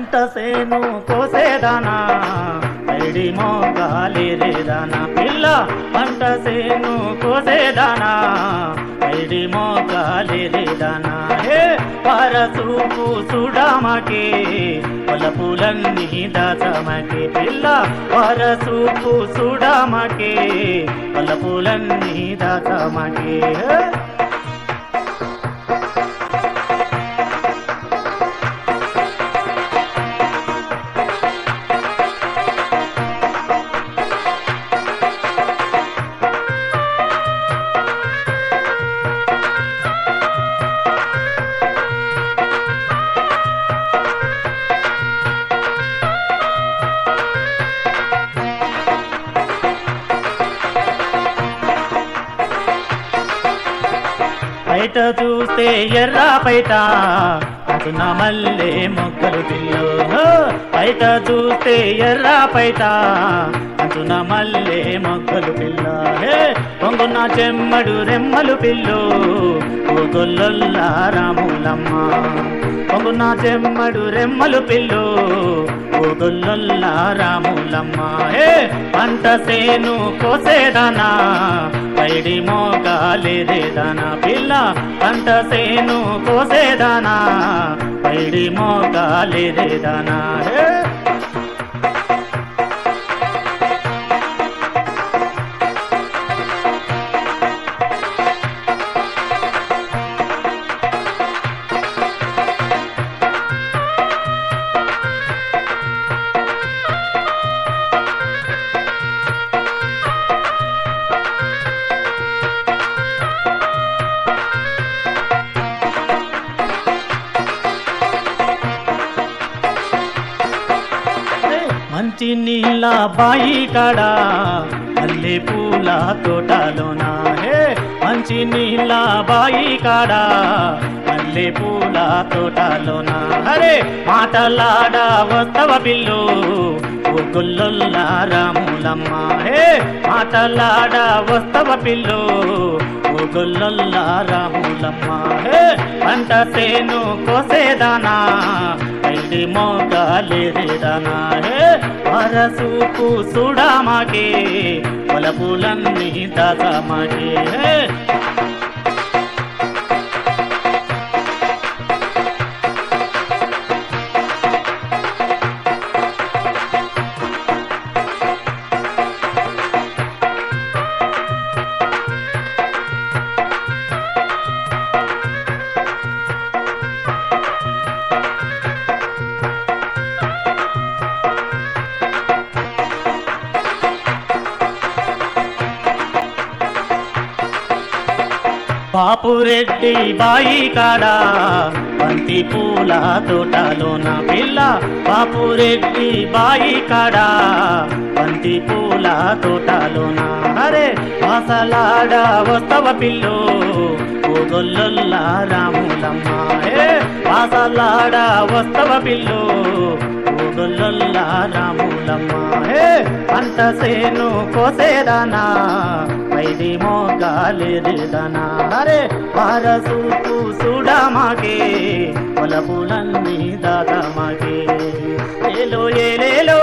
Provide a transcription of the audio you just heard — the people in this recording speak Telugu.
పంట సేను కోసేదానా పైడి మోగాలిరేదానా పిల్ల పంట సేను కోసేదానా పైడి మోగాలిరేదానా హే పరసూపు సుడామకి పొలపులన్నీ దాచమకి పిల్ల పరసూపు సుడామకి పొలపులన్నీ దాచమకి హే బయట చూస్తే ఎర్ర బయట అటున మల్లె మొక్కలు పిల్లు బయట చూస్తే ఎర్ర బయట అటున మల్లె మొక్కలు పిల్ల హే పొంగున్న చెమ్మడు రెమ్మలు పిల్లు ఓ గొల్లొల్ల రాములమ్మ పొంగున్న చెమ్మడు రెమ్మలు పిల్లు ఓ గొల్లొల్ల రాములమ్మ హే పంట సేను కోసేదానా పైడి మోగాలేదేదానా పిల్ల పంట సేను కోసేదానా పైడి మోగాలేదేదానా హే మంచి నీళ్ళ బాయి కాడ మల్లె పూల తోటలోన హే మంచి నీళ్ళ బాయి కాడ మల్లె పూల తోటలోన హరే మాటలాడ వస్తవ పిల్లు ఓ గొల్లొల్ల రాములమ్మ హే మాటలాడ వస్తవ పిల్లు ఓ గొల్లొల్ల రాములమ్మ హే పంట సేను కోసేదానా ఐడి మోగాలేదానా హే వరసూపు సుడామాకే పొలపులన్నీ దాదామాకే హే బాపురెడ్డి బాయి కాడ బంతి పూల తోటలోన పిల్ల బాపురెడ్డి బాయి కాడ బంతి పూల తోటలోన అరే వాసలాడ వస్తవ పిల్లు ఓ గొల్లొల్ల రాములమ్మ ఏ వాసలాడ వస్తవ పిల్లు ఓ గొల్లొల్ల రాములమ్మ ఏ పంట సేను కోసేదానా వైది మోగాలేదానా అరే వారసూపు సుడామాగే పొలపులన్నీ దాదామాగే ఏలో ఏలేలో